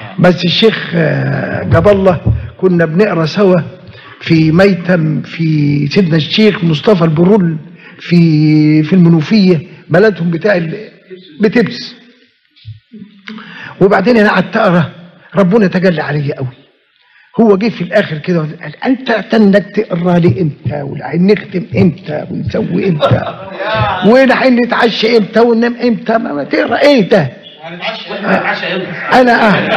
بس الشيخ آه، جاب الله كنا بنقرا سوا في ميتم في سيدنا الشيخ مصطفى البرول في في المنوفيه بلدهم بتاع ال- بتبس وبعدين انا قعدت اقرا ربنا تجلى عليا قوي هو جه في الاخر كده قال انت اعتنك تقرا لي امتى ونختم امتى ونسوي امتى ونحن نتعشى امتى وننام امتى ما ما تقرا ايه ده انا أه.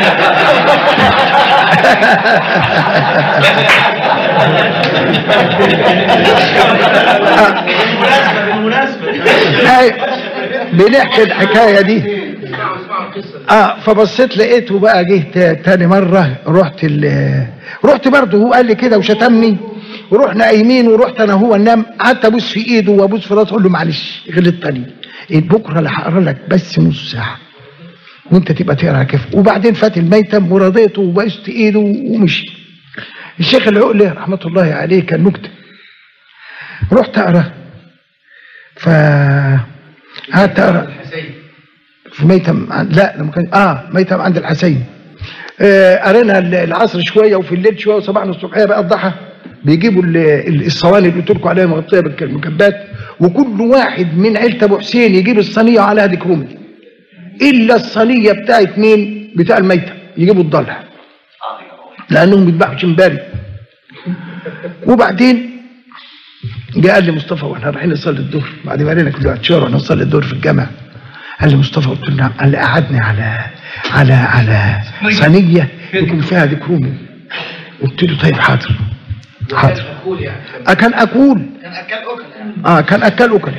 أي بنحكي الحكايه دي اه فبصيت لقيته بقى جه تا- تاني مره رحت ال رحت برضه هو قال لي كده وشتمني ورحنا قايمين ورحت انا هو ننام قعدت ابوس في ايده وابوس في راسه اقول له معلش غلطت تاني بكره اللي هقرا لك بس نص ساعه وانت تبقى تقرا كيف وبعدين فات الميتم ورضيته وبست ايده ومشي الشيخ العقلي رحمه الله عليه كان نكته رحت اقرا ف قعدت اقرا في ميتم عن- لا لما كان اه ميتم عند الحسين آه، قرينا ال- العصر شويه وفي الليل شويه وصباحنا الصبحيه بقى الضحى بيجيبوا ال- ال- الصواني اللي قلت لكم عليها مغطيه بالمكبات وكل واحد من عيله ابو حسين يجيب الصينيه عليها ديكرومي الا الصينيه بتاعت مين؟ بتاع الميتم يجيبوا الضلع لانهم بيذبحوا شمباري وبعدين جه قال لي مصطفى واحنا رايحين نصلي الظهر بعد ما قالنا كل واحد شهر واحنا نصلي الظهر في الجامع قال لي مصطفى قلت له نعم قال لي قعدني على على على صينيه يكون فيها ديكرومي قلت له طيب حاضر حاضر آه كان اكول اه كان اكل اكل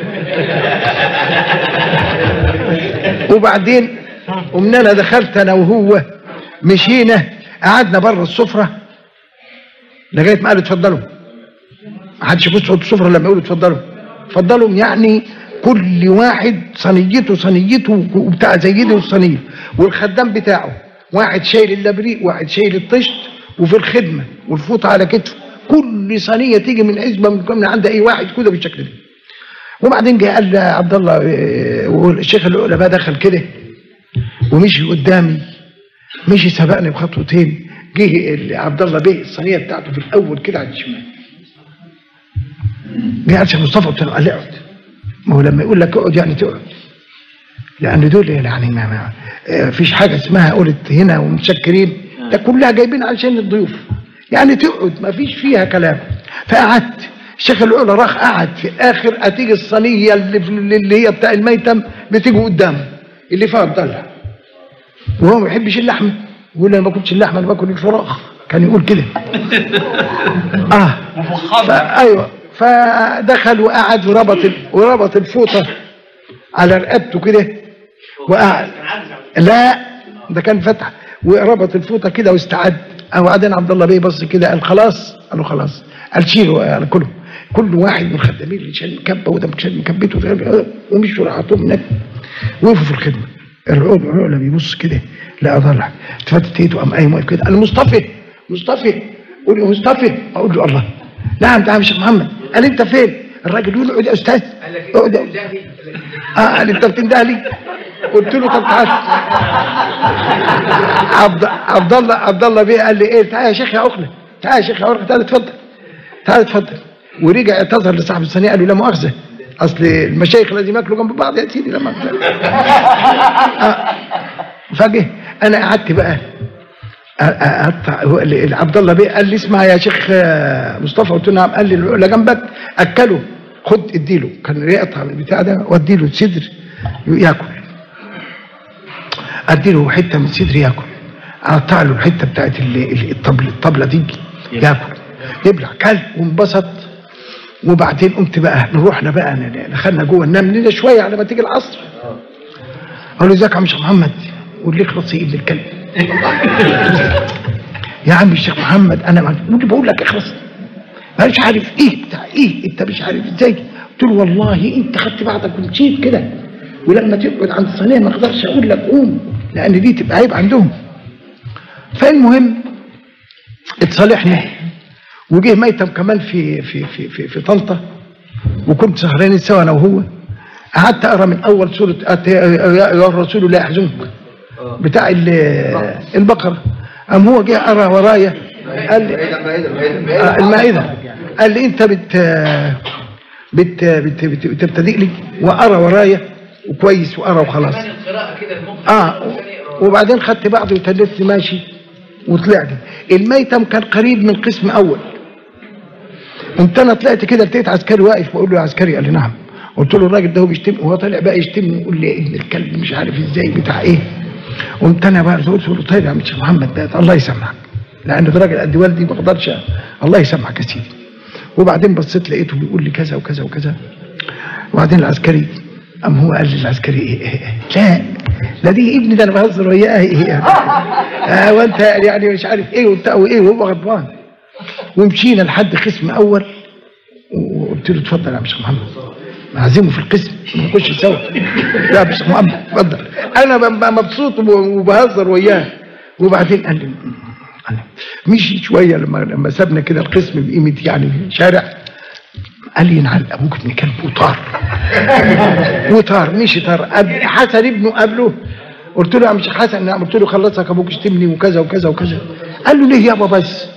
وبعدين قمنا انا دخلت انا وهو مشينا قعدنا بره السفره لغايه ما قال اتفضلوا ما حدش يبص على السفره لما يقول اتفضلوا اتفضلوا يعني كل واحد صينيته صينيته وبتاع زي دي والصينيه والخدام بتاعه واحد شايل اللبريق واحد شايل الطشت وفي الخدمه والفوطه على كتفه كل صينيه تيجي من عزبه من من عند اي واحد كده بالشكل ده وبعدين جه قال لي يا عبد الله إيه، والشيخ العلماء دخل كده ومشي قدامي مشي سبقني بخطوتين جه ال- عبد الله بيه الصينيه بتاعته في الاول كده على الشمال جه قال شيخ مصطفى قلت له قال لي اقعد ما هو لما يقول لك اقعد يعني تقعد لان دول يعني ما, ما آه، فيش حاجه اسمها قلت هنا ومتشكرين ده كلها جايبين علشان الضيوف يعني تقعد ما فيش فيها كلام فقعدت الشيخ العلا راح قعد في اخر هتيجي الصينيه اللي, في- اللي هي بتاع الميتم بتيجي قدامه اللي فيها الضلع وهو ما بيحبش اللحمه يقول انا ما باكلش اللحمه انا باكل الفراخ كان يقول كده اه فا- ايوه فدخل وقعد وربط ال- وربط الفوطه على رقبته كده وقعد لا ده كان فتح وربط الفوطه كده واستعد وبعدين عبد الله بيه بص كده قال خلاص قالوا خلاص قال شيلوا قال كله كل واحد من الخدامين اللي شال مكبه وده شال مكبته ومشوا راح حطوهم هناك وقفوا في الخدمه العقل العقل بيبص كده لا ضلع اتفتت ايده قام قايم واقف كده قال مصطفى مصطفى قول له مصطفى اقول له الله نعم تعال يا شيخ محمد قال انت فين الراجل يقول له اقعد يا استاذ اقعد يا- اه قال انت بتنده لي قلت له طب تعال عبد عبد الله عبد الله بيه قال لي ايه تعال يا شيخ يا اخلة تعال يا شيخ يا اخلة تعال اتفضل تعال اتفضل ورجع اعتذر لصاحب الصينيه قال له لا مؤاخذه اصل المشايخ لازم ياكلوا جنب بعض يا سيدي لما آه. فجه انا قعدت بقى أ- أ- أقطع هو اللي- عبد الله بيه قال لي اسمع يا شيخ آه، مصطفى قلت له نعم قال لي اللي جنبك اكله خد اديله كان يقطع من البتاع ده واديله صدر ياكل اديله حته من صدري ياكل اقطع له الحته بتاعت ال- ال- الطبل الطبله دي ياكل يبلع كل وانبسط وبعدين قمت بقى نروحنا بقى ن- دخلنا جوه ننام لنا شويه على ما تيجي العصر قال له ازيك يا عم الشيخ محمد قول لي اخلص يا ابن الكلب يا عم الشيخ محمد انا ما قلت بقول لك اخلص انا مش عارف ايه بتاع ايه انت مش عارف ازاي قلت له والله انت خدت بعضك ومشيت كده ولما تقعد عند الصينيه ما اقدرش اقول لك قوم لان دي تبقى عيب عندهم فالمهم اتصالحنا وجه ميتم كمان في في في في, في طنطا وكنت سهرانين سوا انا وهو قعدت اقرا من اول سوره أت- يا يا الرسول لا يحزنك بتاع ال- البقره قام هو جه قرا ورايا قال لي آه، المائده قال لي انت بت بت بت بت- بتبتدئ لي وقرا ورايا وكويس وقرا وخلاص القراءة كده المخ اه وبعدين خدت بعضي وتلفت ماشي وطلعت الميتم كان قريب من قسم اول قمت انا طلعت كده لقيت عسكري واقف بقول له يا عسكري قال لي نعم قلت له الراجل ده هو بيشتم هو طالع بقى يشتمني يقول لي ابن الكلب مش عارف ازاي بتاع ايه قمت انا بقى قلت له طيب يا عم الشيخ محمد ده الله يسامحك لان ده راجل قد والدي ما اقدرش الله يسامحك يا سيدي وبعدين بصيت لقيته بيقول لي كذا وكذا وكذا وبعدين العسكري قام هو قال للعسكري إيه إيه إيه لا لا دي ابني ده انا بهزر وياه إيه آه وانت يعني مش عارف ايه وبتاع وايه وهو غضبان ومشينا لحد قسم اول وقلت له اتفضل يا عم شيخ محمد نعزمه في القسم نخش سوا لا يا شيخ محمد اتفضل انا ببقى مبسوط وب- وبهزر وياه وبعدين قال لي قال لي مشي شويه لما لما سابنا كده القسم بقيمه يعني شارع قال لي ينعل ابوك ابن كلب وطار وطار مشي طار قبل- حسن ابنه قبله قلت له يا عم شيخ حسن نعم قلت له خلصك ابوك اشتمني وكذا وكذا وكذا قال له ليه يابا بس